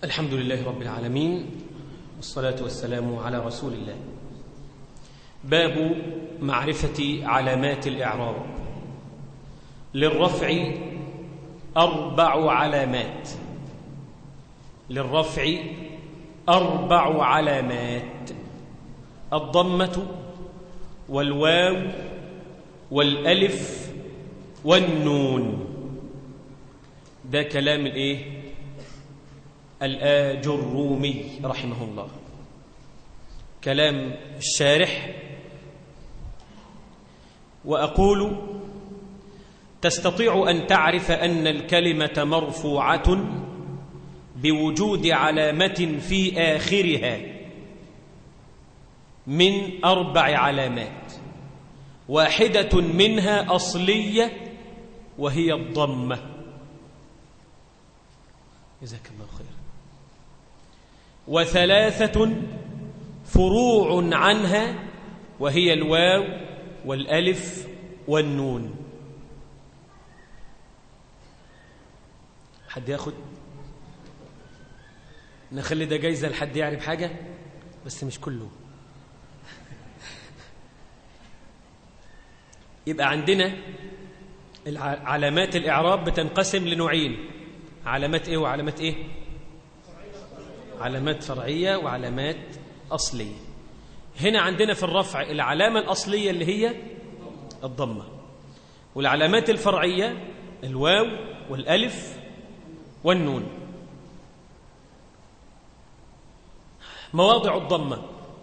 الحمد لله رب العالمين والصلاة والسلام على رسول الله باب معرفة علامات الإعراب للرفع أربع علامات للرفع أربع علامات الضمة والواو والألف والنون ده كلام الايه الآجرومي رحمه الله كلام الشارح وأقول تستطيع أن تعرف أن الكلمة مرفوعة بوجود علامة في آخرها من أربع علامات واحدة منها أصلية وهي الضمة جزاك الله خير وثلاثة فروع عنها وهي الواو والألف والنون حد ياخد نخلي ده جايزة لحد يعرف حاجة بس مش كله يبقى عندنا علامات الإعراب بتنقسم لنوعين علامات إيه وعلامات إيه علامات فرعية وعلامات أصلية هنا عندنا في الرفع العلامة الأصلية اللي هي الضمة والعلامات الفرعية الواو والألف والنون مواضع الضمة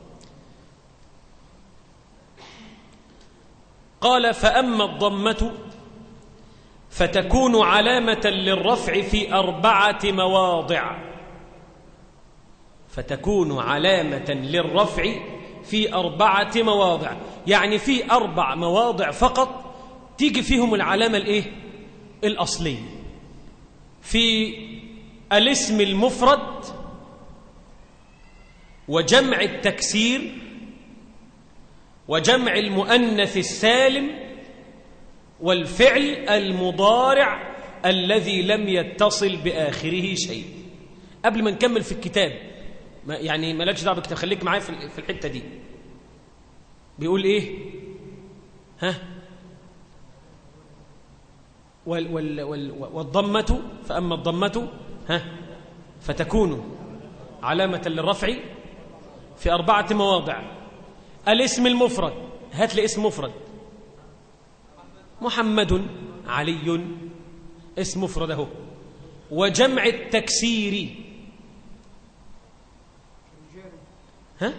قال فأما الضمة فتكون علامة للرفع في أربعة مواضع فتكون علامة للرفع في أربعة مواضع يعني في أربع مواضع فقط تيجي فيهم العلامة الإيه؟ الأصلية في الاسم المفرد وجمع التكسير وجمع المؤنث السالم والفعل المضارع الذي لم يتصل بآخره شيء قبل ما نكمل في الكتاب ما يعني مالكش دعوه بالكتاب خليك معايا في الحته دي بيقول ايه ها وال وال وال والضمه فاما الضمه ها فتكون علامه للرفع في اربعه مواضع الاسم المفرد هات لي اسم مفرد محمد علي اسم مفرد اهو وجمع التكسير ها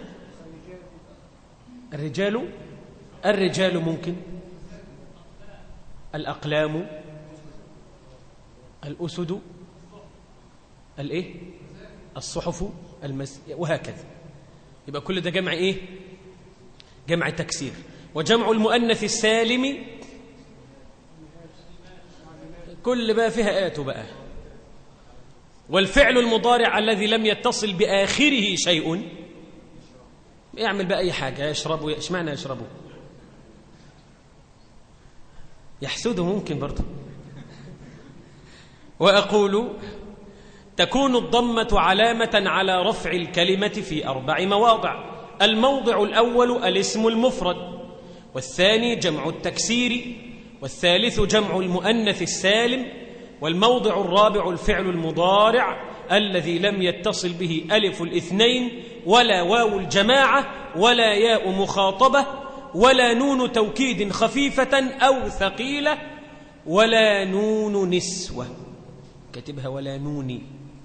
الرجال الرجال ممكن الأقلام الأسد الإيه الصحف المس وهكذا يبقى كل ده جمع إيه جمع تكسير وجمع المؤنث السالم كل بقى فيها آتوا بقى والفعل المضارع الذي لم يتصل بآخره شيء يعمل بقى أي حاجة يشربوا إيش معنى يشربوا يحسده ممكن برضه وأقول تكون الضمة علامة على رفع الكلمة في أربع مواضع الموضع الأول الاسم المفرد والثاني جمع التكسير والثالث جمع المؤنث السالم والموضع الرابع الفعل المضارع الذي لم يتصل به ألف الاثنين ولا واو الجماعة ولا ياء مخاطبة ولا نون توكيد خفيفة أو ثقيلة ولا نون نسوة كتبها ولا نوني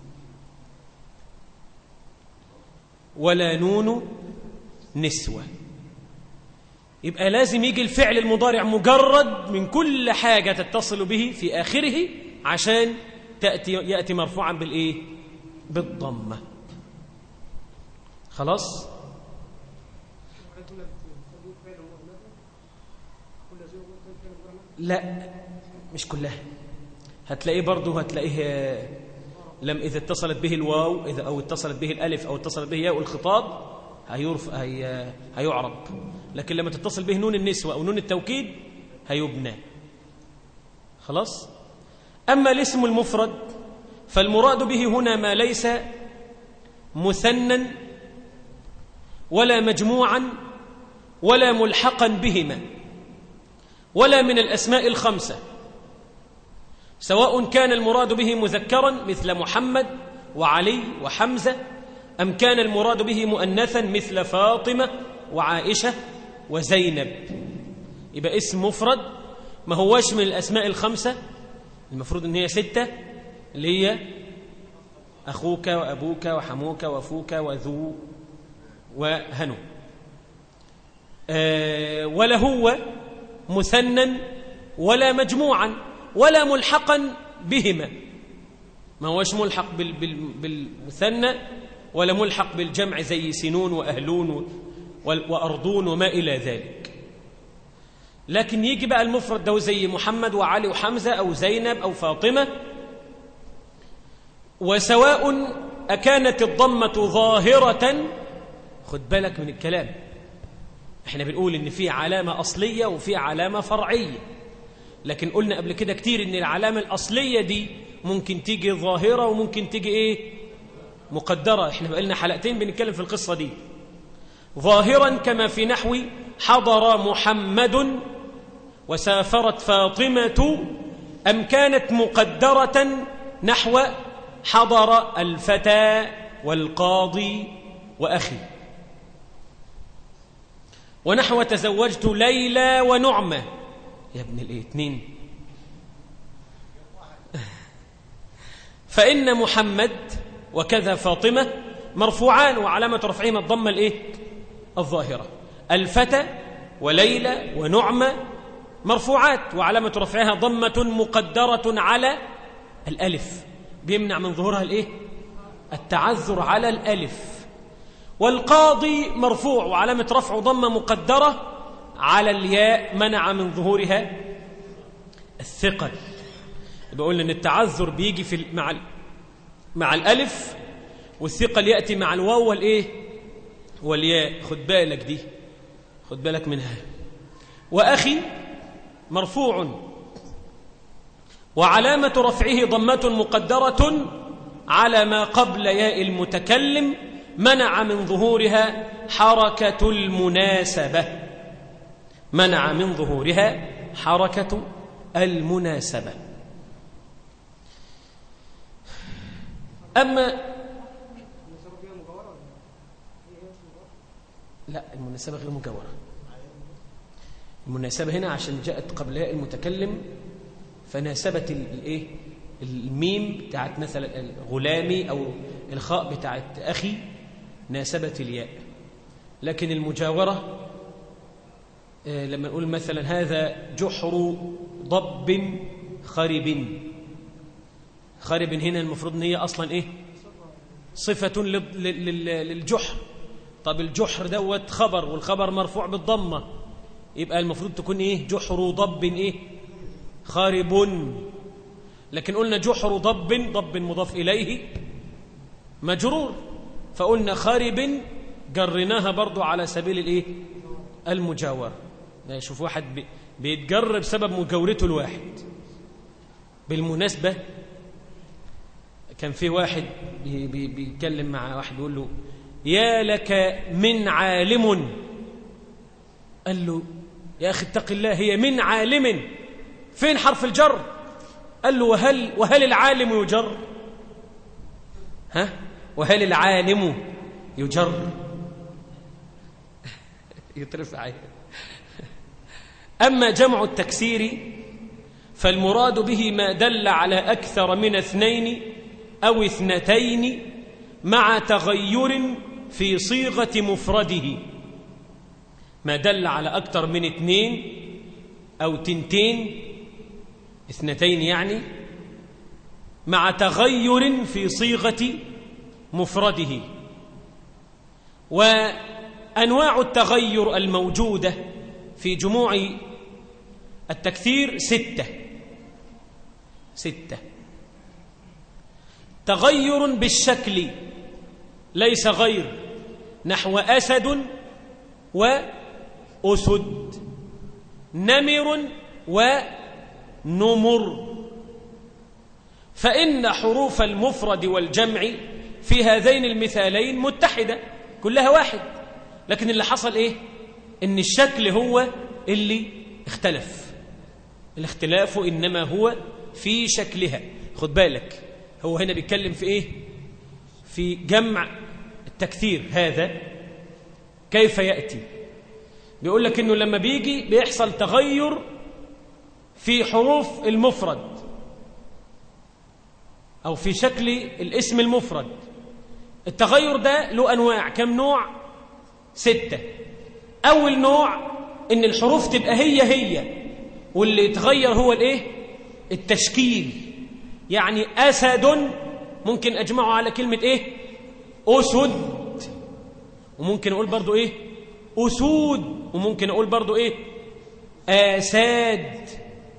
ولا نون نسوة يبقى لازم يجي الفعل المضارع مجرد من كل حاجة تتصل به في آخره عشان تأتي يأتي مرفوعا بالإيه؟ بالضمة خلاص لا مش كلها هتلاقيه برضه هتلاقيه لم إذا اتصلت به الواو إذا أو اتصلت به الألف أو اتصلت به ياء الخطاب هيرف هي هيعرب لكن لما تتصل به نون النسوة أو نون التوكيد هيبنى خلاص أما الاسم المفرد فالمراد به هنا ما ليس مثنى ولا مجموعا ولا ملحقا بهما ولا من الأسماء الخمسة سواء كان المراد به مذكرا مثل محمد وعلي وحمزة أم كان المراد به مؤنثا مثل فاطمة وعائشة وزينب يبقى اسم مفرد ما هوش من الأسماء الخمسة المفروض أن هي ستة اللي هي أخوك وأبوك وحموك وفوك وذو وهنو أه ولا هو مثنى ولا مجموعا ولا ملحقا بهما ما هوش ملحق بالمثنى ولا ملحق بالجمع زي سنون وأهلون وأرضون وما إلى ذلك لكن يجي بقى المفرد ده زي محمد وعلي وحمزة أو زينب أو فاطمة وسواء أكانت الضمة ظاهرة خد بالك من الكلام احنا بنقول ان في علامة أصلية وفي علامة فرعية لكن قلنا قبل كده كتير ان العلامة الأصلية دي ممكن تيجي ظاهرة وممكن تيجي ايه مقدرة احنا بقى لنا حلقتين بنتكلم في القصة دي ظاهرا كما في نحو حضر محمد وسافرت فاطمة أم كانت مقدرة نحو حضر الفتى والقاضي وأخي ونحو تزوجت ليلى ونعمة يا ابن الاثنين فإن محمد وكذا فاطمة مرفوعان وعلامة رفعهما الضمة الإيه؟ الظاهرة الفتى وليلى ونعمة مرفوعات وعلامة رفعها ضمة مقدرة على الألف بيمنع من ظهورها الإيه؟ التعذر على الألف والقاضي مرفوع وعلامة رفع ضمة مقدرة على الياء منع من ظهورها الثقل بقول ان التعذر بيجي في مع مع الالف والثقل ياتي مع الواو والايه والياء خد بالك دي خد بالك منها واخي مرفوع وعلامه رفعه ضمه مقدره على ما قبل ياء المتكلم منع من ظهورها حركه المناسبه منع من ظهورها حركه المناسبه أما لا المناسبة غير مجاورة المناسبة هنا عشان جاءت قبل المتكلم فناسبت الايه الميم بتاعت مثلا غلامي أو الخاء بتاعت أخي ناسبت الياء لكن المجاورة لما نقول مثلا هذا جحر ضب خرب خرب هنا المفروض ان هي اصلا ايه صفه للجحر طب الجحر دوت خبر والخبر مرفوع بالضمه يبقى المفروض تكون ايه جحر ضب ايه خارب لكن قلنا جحر ضب ضب مضاف اليه مجرور فقلنا خارب جرناها برضو على سبيل الايه المجاور شوف واحد بيتجر بسبب مجاورته الواحد بالمناسبه كان في واحد بي بي بيتكلم مع واحد بيقول له يا لك من عالم قال له يا أخي اتق الله هي من عالم فين حرف الجر قال له وهل, وهل العالم يجر ها وهل العالم يجر يترفع أما جمع التكسير فالمراد به ما دل على أكثر من اثنين أو اثنتين مع تغير في صيغة مفرده ما دل على أكثر من اثنين أو تنتين اثنتين يعني مع تغير في صيغة مفرده وأنواع التغير الموجودة في جموع التكثير ستة ستة تغير بالشكل ليس غير نحو أسد وأسد نمر ونمر فإن حروف المفرد والجمع في هذين المثالين متحدة كلها واحد لكن اللي حصل إيه إن الشكل هو اللي اختلف الاختلاف إنما هو في شكلها خد بالك هو هنا بيتكلم في إيه في جمع التكثير هذا كيف يأتي بيقول لك إنه لما بيجي بيحصل تغير في حروف المفرد أو في شكل الاسم المفرد التغير ده له أنواع كم نوع؟ ستة أول نوع إن الحروف تبقى هي هي واللي يتغير هو الإيه؟ التشكيل يعني أسد ممكن أجمعه على كلمة إيه؟ أسد وممكن أقول برضو إيه؟ أسود وممكن أقول برضو إيه؟ آساد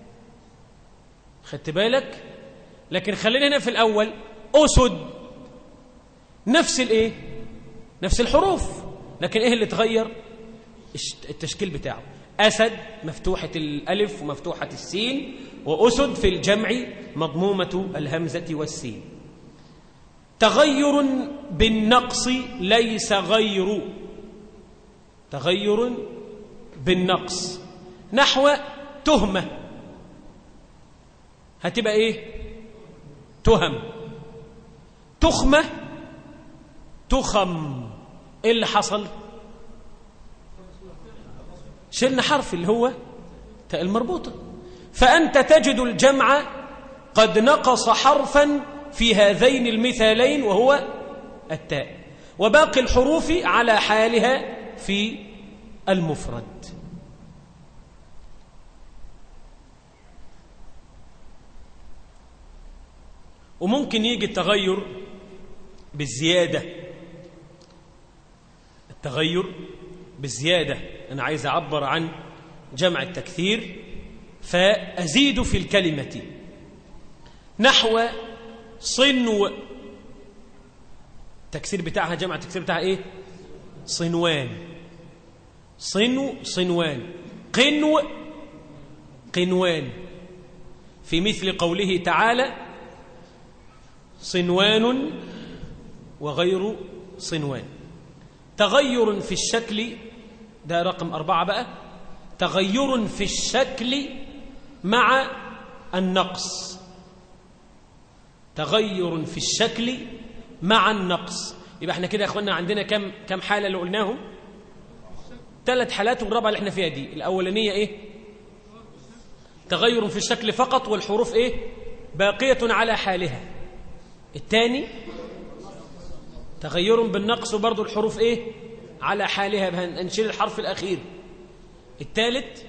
خدت بالك؟ لكن خلينا هنا في الأول أسد نفس الإيه؟ نفس الحروف لكن إيه اللي تغير؟ التشكيل بتاعه أسد مفتوحة الألف ومفتوحة السين وأسد في الجمع مضمومة الهمزة والسين تغير بالنقص ليس غير تغير بالنقص نحو تهمة هتبقى ايه تهم تخمة تخم ايه اللي حصل شلنا حرف اللي هو تاء المربوطة فأنت تجد الجمع قد نقص حرفا في هذين المثالين وهو التاء وباقي الحروف على حالها في المفرد وممكن يجي التغير بالزيادة التغير بالزيادة أنا عايز أعبر عن جمع التكثير فأزيد في الكلمة نحو صنو التكسير بتاعها جمع التكسير بتاعها ايه صنوان صنو صنوان قنو قنوان في مثل قوله تعالى صنوان وغير صنوان تغير في الشكل ده رقم أربعة بقى تغير في الشكل مع النقص تغير في الشكل مع النقص يبقى احنا كده يا اخوانا عندنا كم كم حاله اللي قلناهم ثلاث حالات والرابعه اللي احنا فيها دي الاولانيه ايه تغير في الشكل فقط والحروف ايه باقيه على حالها الثاني تغير بالنقص وبرضه الحروف ايه على حالها نشيل الحرف الاخير الثالث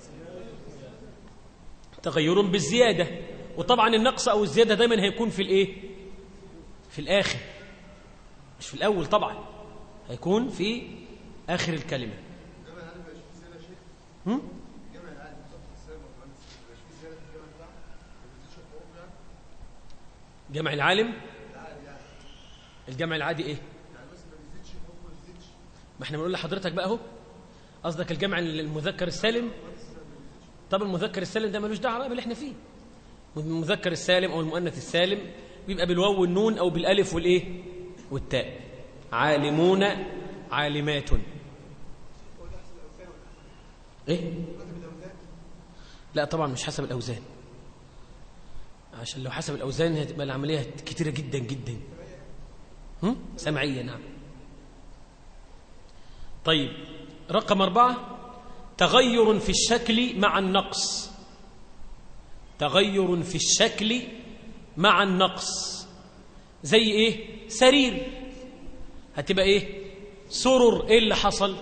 تغير بالزياده وطبعا النقص او الزياده دايما هيكون في الايه في الاخر مش في الاول طبعا هيكون في اخر الكلمه هم؟ جمع العالم الجمع العادي ايه ما احنا بنقول لحضرتك بقى اهو قصدك الجمع المذكر السالم طب المذكر السالم ده ملوش دعوه باللي احنا فيه المذكر السالم او المؤنث السالم بيبقى بالواو والنون او بالالف والايه والتاء عالمون عالمات ايه لا طبعا مش حسب الاوزان عشان لو حسب الاوزان هتبقى العمليه كتيره جدا جدا هم؟ سمعيه نعم طيب رقم أربعة تغير في الشكل مع النقص تغير في الشكل مع النقص زي ايه سرير هتبقى ايه سرر ايه اللي حصل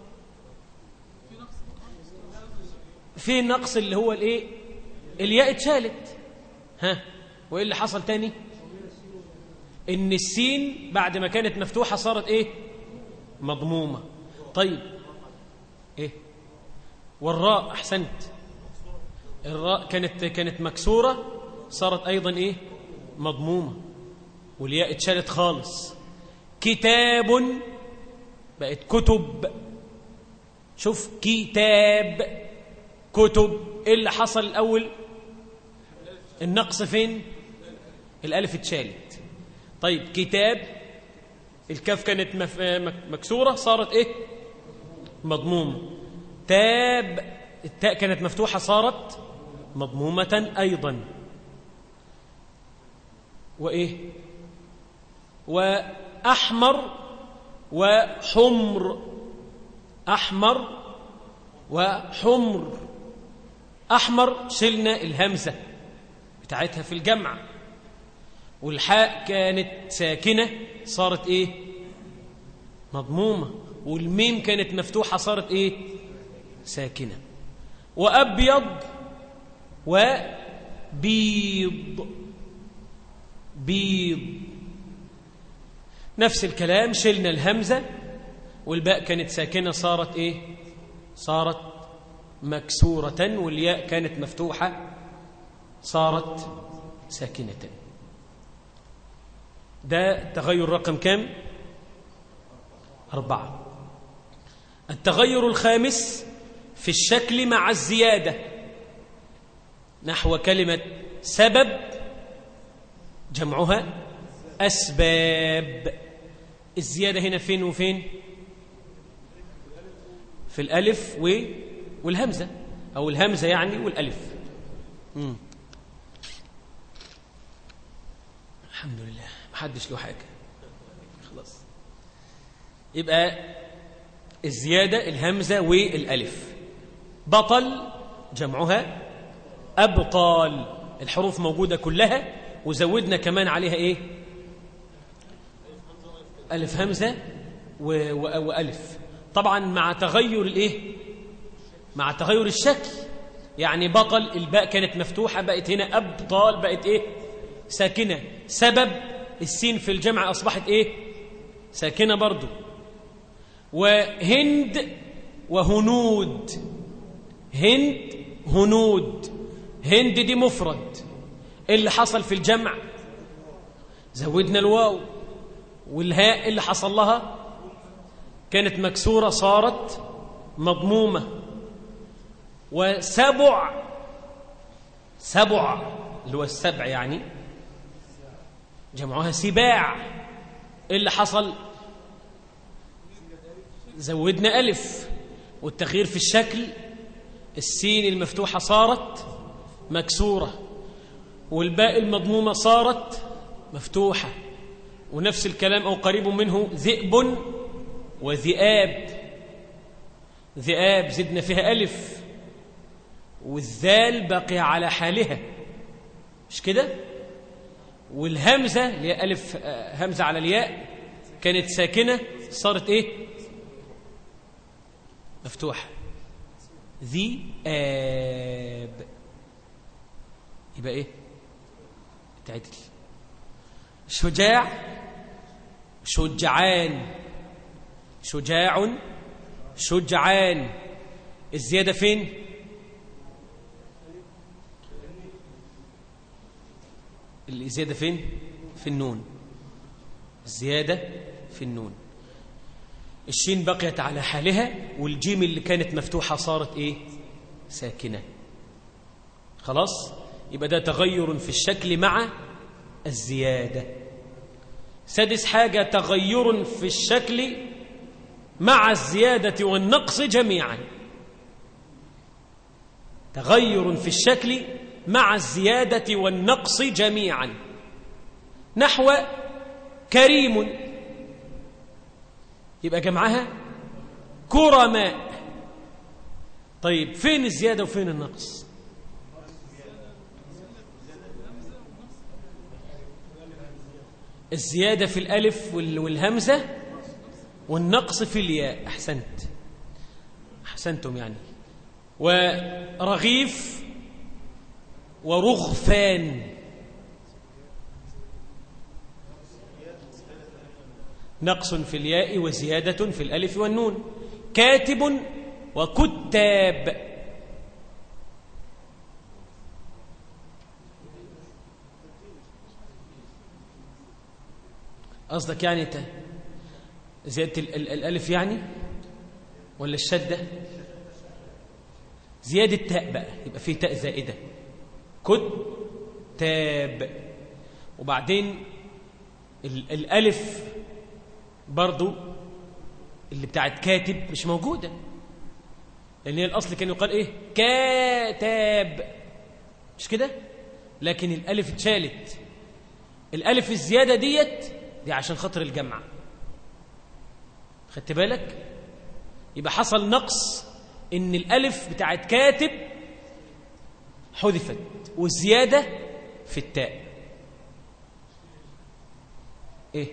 في نقص اللي هو الايه الياء اتشالت ها وايه اللي حصل تاني ان السين بعد ما كانت مفتوحه صارت ايه مضمومه طيب ايه والراء احسنت الراء كانت كانت مكسوره صارت ايضا ايه مضمومه والياء اتشالت خالص كتاب بقت كتب شوف كتاب كتب ايه اللي حصل الاول النقص فين الالف اتشالت طيب كتاب الكاف كانت مف... مكسورة صارت إيه مضمومة تاب التاء كانت مفتوحة صارت مضمومة أيضا وإيه وأحمر وحمر أحمر وحمر أحمر شلنا الهمزة بتاعتها في الجمع والحاء كانت ساكنة صارت إيه مضمومة والميم كانت مفتوحة صارت إيه ساكنة وأبيض وبيض بيض نفس الكلام شلنا الهمزة والباء كانت ساكنة صارت إيه صارت مكسورة والياء كانت مفتوحة صارت ساكنة ده تغير رقم كام أربعة التغير الخامس في الشكل مع الزيادة نحو كلمة سبب جمعها أسباب الزيادة هنا فين وفين في الألف والهمزة أو الهمزة يعني والألف مم. الحمد لله محدش له حاجة خلاص يبقى الزيادة الهمزة والألف بطل جمعها أبطال الحروف موجودة كلها وزودنا كمان عليها إيه ألف همزة و... و... وألف طبعا مع تغير الإيه مع تغير الشكل يعني بطل الباء كانت مفتوحة بقت هنا أبطال بقت إيه ساكنة سبب السين في الجمع أصبحت إيه ساكنة برضو وهند وهنود هند هنود هند دي مفرد إيه اللي حصل في الجمع زودنا الواو والهاء اللي حصل لها كانت مكسورة صارت مضمومة وسبع سبع اللي هو السبع يعني جمعها سباع إيه اللي حصل زودنا ألف والتغيير في الشكل السين المفتوحة صارت مكسورة والباء المضمومة صارت مفتوحة ونفس الكلام أو قريب منه ذئب وذئاب ذئاب زدنا فيها ألف والذال بقي على حالها مش كده والهمزة اللي هي ألف همزة على الياء كانت ساكنة صارت إيه مفتوحة ذئاب يبقى إيه تعدل شجاع شجعان شجاع شجعان الزيادة فين الزيادة فين في النون الزيادة في النون الشين بقيت على حالها والجيم اللي كانت مفتوحة صارت ايه ساكنة خلاص يبقى ده تغير في الشكل مع الزيادة سادس حاجة تغير في الشكل مع الزيادة والنقص جميعا تغير في الشكل مع الزيادة والنقص جميعا نحو كريم يبقى جمعها كرماء طيب فين الزيادة وفين النقص الزيادة في الألف والهمزة والنقص في الياء أحسنت أحسنتم يعني ورغيف ورغفان نقص في الياء وزيادة في الألف والنون كاتب وكتاب قصدك يعني زيادة الألف يعني ولا الشدة زيادة تاء بقى يبقى فيه تاء زائدة كتاب وبعدين الألف برضو اللي بتاعت كاتب مش موجودة لأن هي الأصل كان يقال إيه كاتب مش كده لكن الألف اتشالت الألف الزيادة ديت دي عشان خاطر الجمع خدت بالك يبقى حصل نقص إن الألف بتاعت كاتب حذفت والزيادة في التاء إيه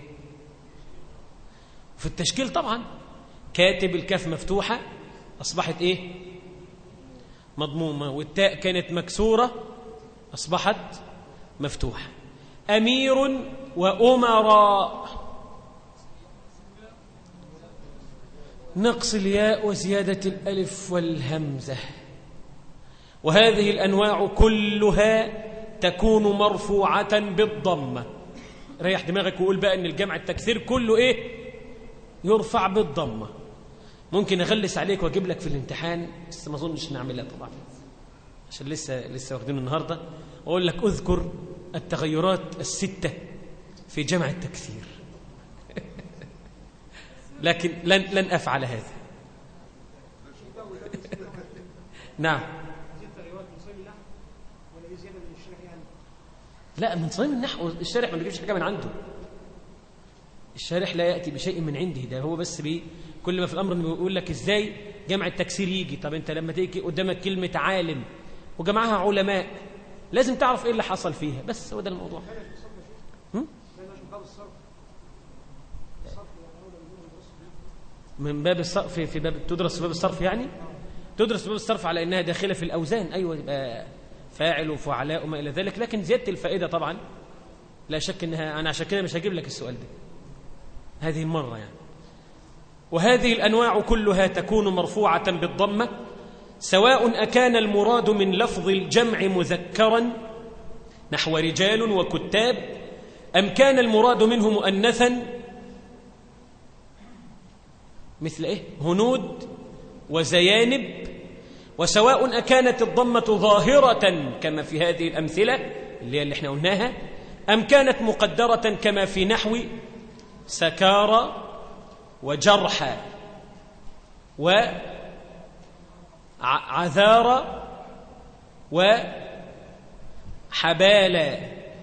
في التشكيل طبعا كاتب الكاف مفتوحة أصبحت إيه مضمومة والتاء كانت مكسورة أصبحت مفتوحة أمير وأمراء نقص الياء وزيادة الألف والهمزة وهذه الأنواع كلها تكون مرفوعة بالضمة ريح دماغك وقول بقى أن الجمع التكثير كله إيه يرفع بالضمة ممكن أغلس عليك وأجيب لك في الامتحان بس ما أظنش نعملها طبعا عشان لسه لسه واخدينه النهارده واقول لك اذكر التغيرات السته في جمع التكثير لكن لن لن افعل هذا نعم لا من صميم النحو الشارح ما بيجيبش حاجه من عنده الشارح لا ياتي بشيء من عنده ده هو بس بي كل ما في الامر انه بيقول لك ازاي جمع التكسير يجي طب انت لما تيجي قدامك كلمه عالم وجمعها علماء لازم تعرف ايه اللي حصل فيها بس هو ده الموضوع هم؟ من باب الصرف في باب تدرس في باب الصرف يعني تدرس في باب الصرف على انها داخله في الاوزان ايوه يبقى فاعل وفعلاء وما الى ذلك لكن زياده الفائده طبعا لا شك انها انا عشان كده مش هجيب لك السؤال ده هذه المره يعني وهذه الانواع كلها تكون مرفوعه بالضمه سواء أكان المراد من لفظ الجمع مذكرا نحو رجال وكتاب أم كان المراد منه مؤنثا مثل إيه؟ هنود وزيانب وسواء أكانت الضمة ظاهرة كما في هذه الأمثلة اللي هي اللي احنا قلناها أم كانت مقدرة كما في نحو سكارى وجرحى و عذارى وحبالا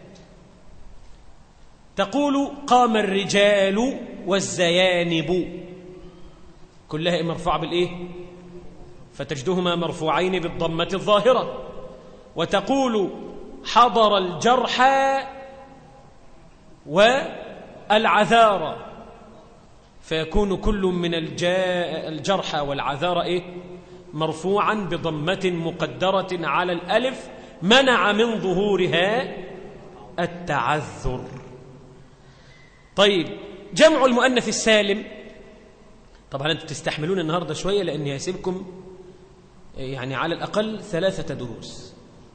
تقول قام الرجال والزيانب كلها مرفوعة بالإيه فتجدهما مرفوعين بالضمة الظاهرة وتقول حضر الجرحى والعذارى فيكون كل من الجرحى والعذارى إيه مرفوعا بضمة مقدرة على الألف منع من ظهورها التعذر طيب جمع المؤنث السالم طبعا أنتم تستحملون النهاردة شوية لأني هسيبكم يعني على الأقل ثلاثة دروس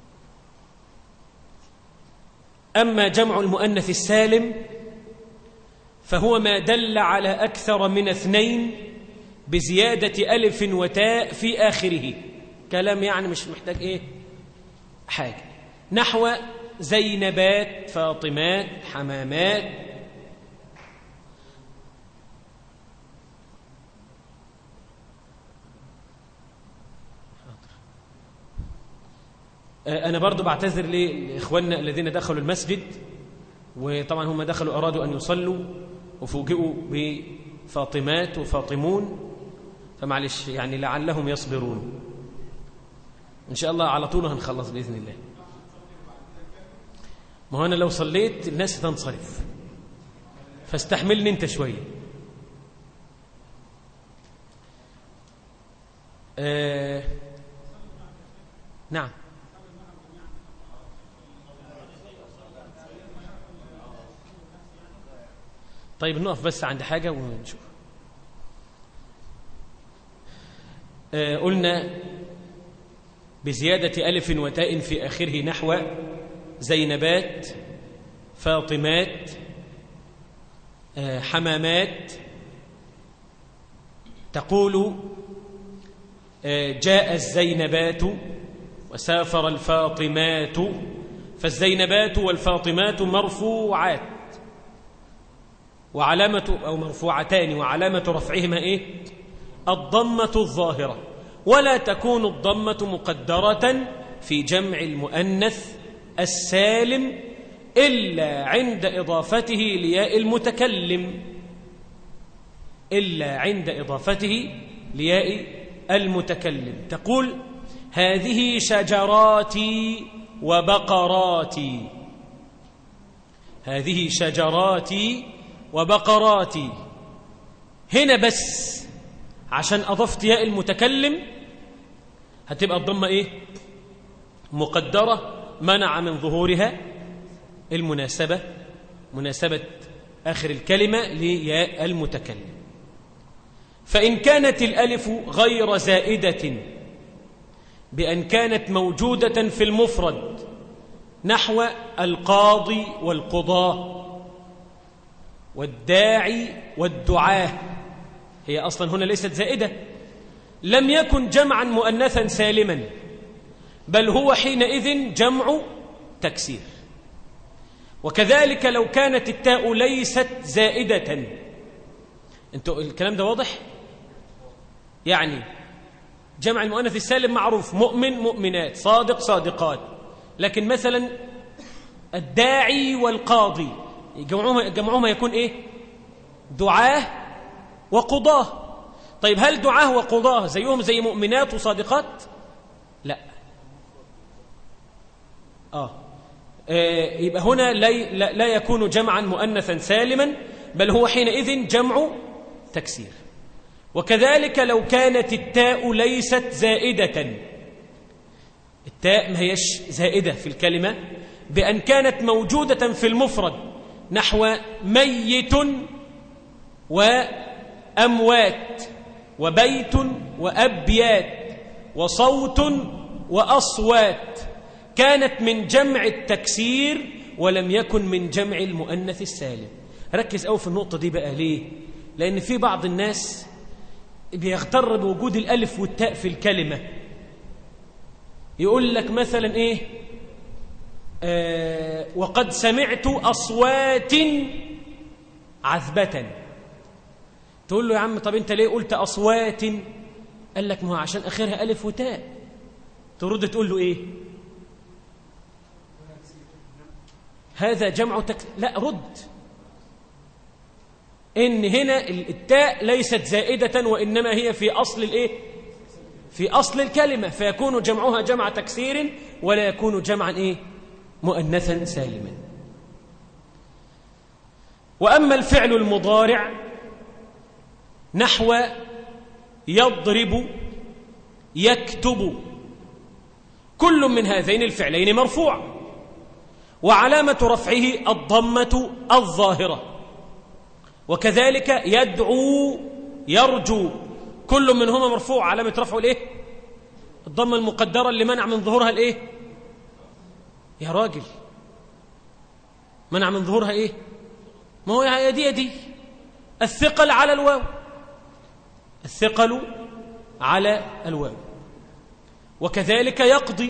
أما جمع المؤنث السالم فهو ما دل على أكثر من اثنين بزيادة ألف وتاء في آخره كلام يعني مش محتاج إيه حاجة نحو زينبات فاطمات حمامات أنا برضو بعتذر لإخواننا الذين دخلوا المسجد وطبعا هم دخلوا أرادوا أن يصلوا وفوجئوا بفاطمات وفاطمون فمعلش يعني لعلهم يصبرون إن شاء الله على طول هنخلص بإذن الله ما هو أنا لو صليت الناس تنصرف فاستحملني أنت شوية آه نعم طيب نقف بس عند حاجة ونشوف آه قلنا بزيادة ألف وتاء في آخره نحو زينبات فاطمات آه حمامات تقول آه جاء الزينبات وسافر الفاطمات فالزينبات والفاطمات مرفوعات وعلامة أو مرفوعتان وعلامة رفعهما إيه الضمة الظاهرة ولا تكون الضمة مقدرة في جمع المؤنث السالم إلا عند إضافته لياء المتكلم إلا عند إضافته لياء المتكلم تقول هذه شجراتي وبقراتي هذه شجراتي وبقراتي هنا بس عشان أضفت ياء المتكلم هتبقى الضمة إيه مقدرة منع من ظهورها المناسبة مناسبة آخر الكلمة لياء المتكلم فإن كانت الألف غير زائدة بأن كانت موجودة في المفرد نحو القاضي والقضاة والداعي والدعاه هي أصلا هنا ليست زائدة لم يكن جمعا مؤنثا سالما بل هو حينئذ جمع تكسير وكذلك لو كانت التاء ليست زائدة انتوا الكلام ده واضح يعني جمع المؤنث السالم معروف مؤمن مؤمنات صادق صادقات لكن مثلا الداعي والقاضي جمعهما, جمعهما يكون ايه دعاه وقضاه طيب هل دعاه وقضاه زيهم زي مؤمنات وصادقات لا آه. آه يبقى هنا لا, لا يكون جمعا مؤنثا سالما بل هو حينئذ جمع تكسير وكذلك لو كانت التاء ليست زائدة التاء ما هيش زائدة في الكلمة بأن كانت موجودة في المفرد نحو ميت وأموات وبيت وأبيات وصوت وأصوات كانت من جمع التكسير ولم يكن من جمع المؤنث السالم ركز أو في النقطة دي بقى ليه لأن في بعض الناس بيغتر بوجود الألف والتاء في الكلمة يقول لك مثلا إيه آه وقد سمعت أصوات عذبة تقول له يا عم طب أنت ليه قلت أصوات قال لك ما هو عشان آخرها ألف وتاء ترد تقول له إيه هذا جمع تك... لا رد إن هنا التاء ليست زائدة وإنما هي في أصل الإيه في أصل الكلمة فيكون جمعها جمع تكسير ولا يكون جمعا إيه مؤنثا سالما وأما الفعل المضارع نحو يضرب يكتب كل من هذين الفعلين مرفوع وعلامة رفعه الضمة الظاهرة وكذلك يدعو يرجو كل منهما مرفوع علامة رفعه الايه الضمة المقدرة اللي منع من ظهورها الايه يا راجل منع من ظهورها ايه ما هو يا دي يا دي الثقل على الواو الثقل على الواو وكذلك يقضي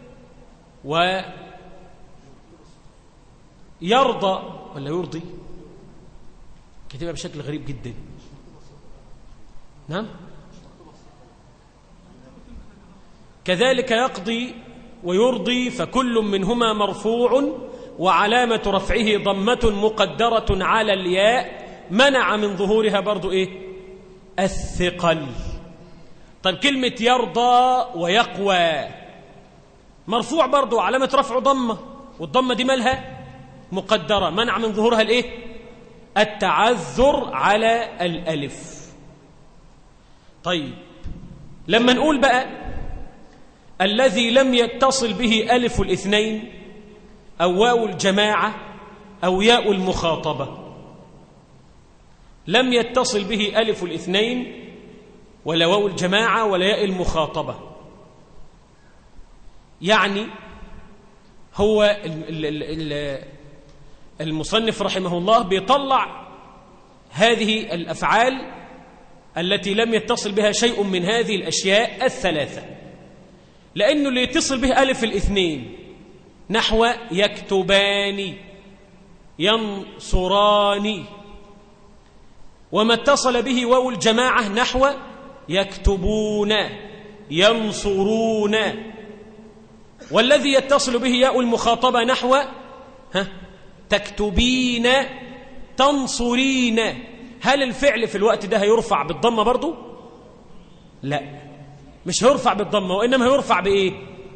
ويرضى ولا يرضي كتبها بشكل غريب جدا نعم كذلك يقضي ويرضي فكل منهما مرفوع وعلامة رفعه ضمة مقدرة على الياء منع من ظهورها برضو إيه الثقل طيب كلمة يرضى ويقوى مرفوع برضو علامة رفع ضمة والضمة دي مالها مقدرة منع من ظهورها الإيه التعذر على الألف طيب لما نقول بقى الذي لم يتصل به ألف الاثنين أو واو الجماعة أو ياء المخاطبة لم يتصل به ألف الاثنين ولا واو الجماعة ولا ياء المخاطبة يعني هو المصنف رحمه الله بيطلع هذه الأفعال التي لم يتصل بها شيء من هذه الأشياء الثلاثة لأنه اللي يتصل به ألف الاثنين نحو يكتبان ينصران وما اتصل به واو الجماعة نحو يكتبون ينصرون والذي يتصل به ياء المخاطبة نحو ها تكتبين تنصرين هل الفعل في الوقت ده هيرفع بالضمة برضو لا مش هيرفع بالضمة وإنما هيرفع بإيه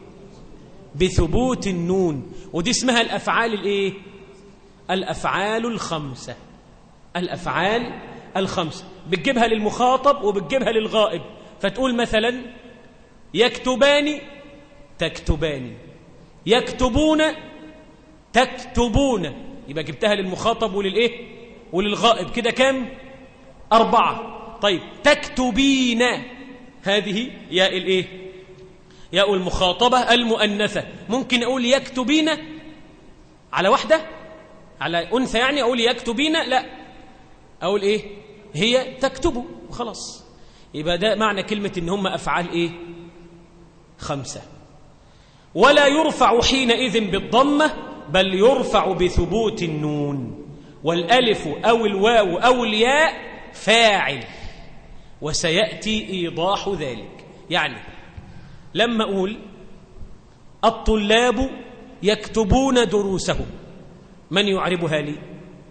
بثبوت النون ودي اسمها الأفعال الإيه الأفعال الخمسة الأفعال الخمسة بتجيبها للمخاطب وبتجيبها للغائب فتقول مثلا يكتبان تكتبان يكتبون تكتبون يبقى جبتها للمخاطب وللإيه وللغائب كده كام أربعة طيب تكتبين هذه ياء الإيه ياء المخاطبة المؤنثة ممكن أقول يكتبين على واحدة على أنثى يعني أقول يكتبين لا أقول إيه هي تكتب وخلاص يبقى ده معنى كلمة إن هم أفعال إيه خمسة ولا يرفع حينئذ بالضمة بل يرفع بثبوت النون والألف أو الواو أو الياء فاعل وسيأتي إيضاح ذلك يعني لما أقول الطلاب يكتبون دروسهم من يعربها لي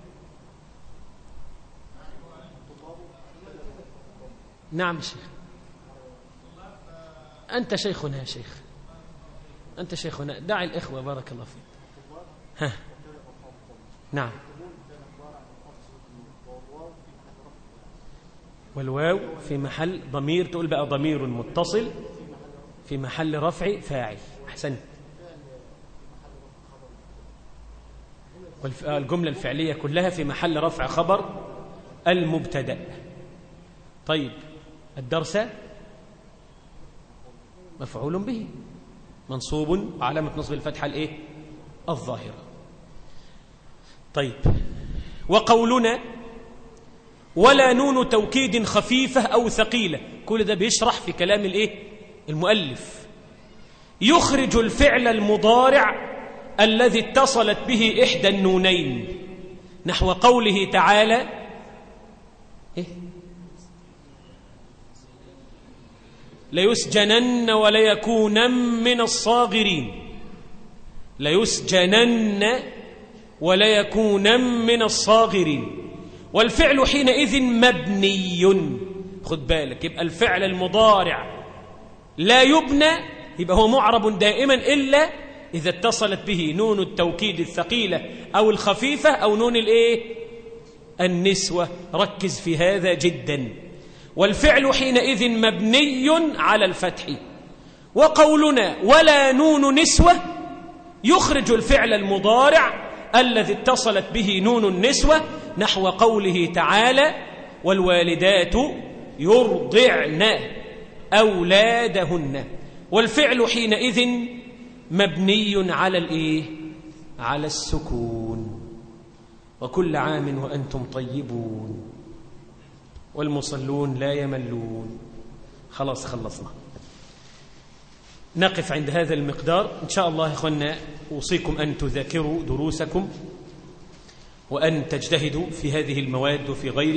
نعم شيخ أنت شيخنا يا شيخ أنت شيخنا دع الإخوة بارك الله فيك ها نعم والواو في محل ضمير تقول بقى ضمير متصل في محل رفع فاعل أحسنت والجملة الفعلية كلها في محل رفع خبر المبتدأ طيب الدرس مفعول به منصوب علامة نصب الفتحة الايه الظاهرة طيب وقولنا ولا نون توكيد خفيفة أو ثقيلة كل ده بيشرح في كلام الايه المؤلف يخرج الفعل المضارع الذي اتصلت به إحدى النونين نحو قوله تعالى إيه؟ ليسجنن وليكونن من الصاغرين ليسجنن وليكونن من الصاغرين والفعل حينئذ مبني خد بالك يبقى الفعل المضارع لا يبنى يبقى هو معرب دائما إلا إذا اتصلت به نون التوكيد الثقيلة أو الخفيفة أو نون الإيه؟ النسوة ركز في هذا جدا والفعل حينئذ مبني على الفتح وقولنا ولا نون نسوة يخرج الفعل المضارع الذي اتصلت به نون النسوة نحو قوله تعالى والوالدات يرضعن أولادهن والفعل حينئذ مبني على الإيه؟ على السكون وكل عام وأنتم طيبون والمصلون لا يملون خلاص خلصنا نقف عند هذا المقدار إن شاء الله إخوانا أوصيكم أن تذاكروا دروسكم وأن تجتهدوا في هذه المواد وفي غيرها